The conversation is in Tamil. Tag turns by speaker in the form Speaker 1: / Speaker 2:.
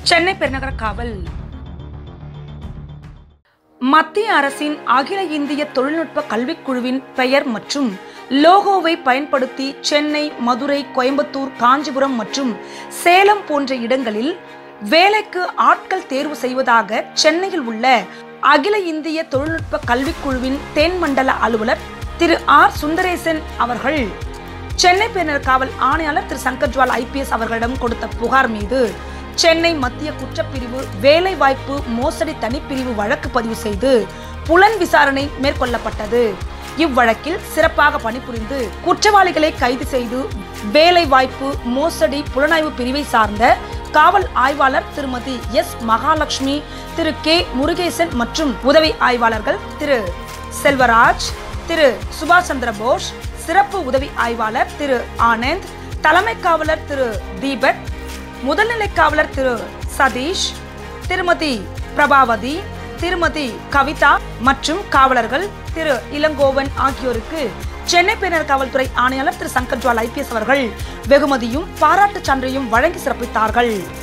Speaker 1: சென்னை பெருநகர காவல் மத்திய அரசின் அகில இந்திய தொழில்நுட்ப கல்விக் குழுவின் பெயர் மற்றும் லோகோவை பயன்படுத்தி சென்னை மதுரை கோயம்புத்தூர் காஞ்சிபுரம் மற்றும் சேலம் போன்ற இடங்களில் வேலைக்கு ஆட்கள் தேர்வு செய்வதாக சென்னையில் உள்ள அகில இந்திய தொழில்நுட்ப கல்விக் குழுவின் தென் மண்டல அலுவலர் திரு ஆர் சுந்தரேசன் அவர்கள் சென்னை பெருநகர காவல் ஆணையாளர் திரு சங்கர்ஜ்வால் ஐபிஎஸ் அவர்களிடம் கொடுத்த புகார் மீது சென்னை மத்திய குற்றப்பிரிவு வேலைவாய்ப்பு மோசடி தனிப்பிரிவு வழக்கு பதிவு செய்து புலன் விசாரணை மேற்கொள்ளப்பட்டது இவ்வழக்கில் சிறப்பாக பணிபுரிந்து குற்றவாளிகளை கைது செய்து வேலைவாய்ப்பு மோசடி புலனாய்வு பிரிவை சார்ந்த காவல் ஆய்வாளர் திருமதி எஸ் மகாலட்சுமி திரு கே முருகேசன் மற்றும் உதவி ஆய்வாளர்கள் திரு செல்வராஜ் திரு சுபாஷ் சந்திர போஸ் சிறப்பு உதவி ஆய்வாளர் திரு ஆனந்த் தலைமை காவலர் திரு தீபக் முதல்நிலை காவலர் திரு சதீஷ் திருமதி பிரபாவதி திருமதி கவிதா மற்றும் காவலர்கள் திரு இளங்கோவன் ஆகியோருக்கு சென்னை பேனர் காவல்துறை ஆணையாளர் திரு சங்கர் ஜுவால் ஐபிஎஸ் அவர்கள் வெகுமதியும் பாராட்டுச் சான்றையும் வழங்கி சிறப்பித்தார்கள்